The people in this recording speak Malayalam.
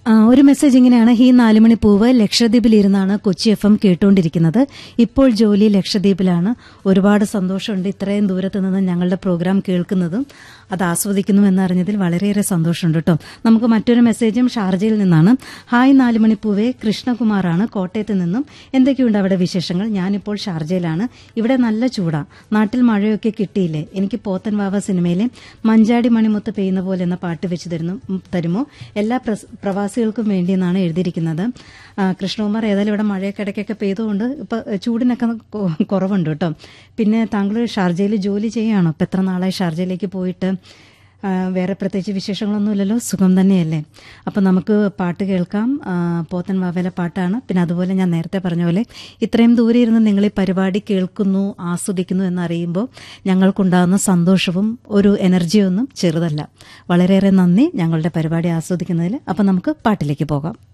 ആ, ഒരു മെസ്സേജ് ഇങ്ങനെയാണ് ഈ നാലുമണി പൂവ് ലക്ഷദ്വീപിലിരുന്നാണ് കൊച്ചി എഫ് എം കേട്ടുകൊണ്ടിരിക്കുന്നത് ഇപ്പോൾ ജോലി ലക്ഷദ്വീപിലാണ് ഒരുപാട് സന്തോഷമുണ്ട് ഇത്രയും ദൂരത്ത് നിന്ന് ഞങ്ങളുടെ പ്രോഗ്രാം കേൾക്കുന്നതും അത് ആസ്വദിക്കുന്നു എന്നറിഞ്ഞതിൽ വളരെയേറെ സന്തോഷമുണ്ട് കേട്ടോ നമുക്ക് മറ്റൊരു മെസ്സേജും ഷാർജയിൽ നിന്നാണ് ഹായ് നാലുമണി പൂവേ കൃഷ്ണകുമാറാണ് കോട്ടയത്ത് നിന്നും എന്തൊക്കെയുണ്ട് അവിടെ വിശേഷങ്ങൾ ഞാനിപ്പോൾ ഷാർജയിലാണ് ഇവിടെ നല്ല ചൂടാ നാട്ടിൽ മഴയൊക്കെ കിട്ടിയില്ലേ എനിക്ക് പോത്തൻ വാവ സിനിമയിലെ മഞ്ചാടി മണിമുത്ത് പെയ്യുന്ന പോലെ എന്ന പാട്ട് വെച്ച് തരുന്നു ഉം, തരുമോ എല്ലാ പ്രസ്- പ്രവാസികൾക്കും വേണ്ടി എന്നാണ് എഴുതിയിരിക്കുന്നത് ആ, കൃഷ്ണകുമാർ ഏതായാലും ഇവിടെ മഴയൊക്കെ ഇടയ്ക്കൊക്കെ പെയ്തുകൊണ്ട് ഇപ്പൊ ചൂടിനൊക്കെ കൊ- കുറവുണ്ട് കേട്ടോ പിന്നെ താങ്കൾ ഷാർജയിൽ ജോലി ചെയ്യുകയാണോ ഇപ്പൊ എത്ര നാളായി ഷാർജയിലേക്ക് പോയിട്ട് ആ, വേറെ പ്രത്യേകിച്ച് വിശേഷങ്ങളൊന്നുമില്ലല്ലോ സുഖം തന്നെയല്ലേ അപ്പം നമുക്ക് പാട്ട് കേൾക്കാം ആ, പോത്തൻ വാവേല പാട്ടാണ് പിന്നെ അതുപോലെ ഞാൻ നേരത്തെ പറഞ്ഞ പോലെ ഇത്രയും ദൂരെ ഇരുന്ന് നിങ്ങൾ ഈ പരിപാടി കേൾക്കുന്നു ആസ്വദിക്കുന്നു എന്നറിയുമ്പോൾ ഞങ്ങൾക്കുണ്ടാകുന്ന സന്തോഷവും ഒരു എനർജിയൊന്നും ചെറുതല്ല വളരെയേറെ നന്ദി ഞങ്ങളുടെ പരിപാടി ആസ്വദിക്കുന്നതിൽ അപ്പം നമുക്ക് പാട്ടിലേക്ക് പോകാം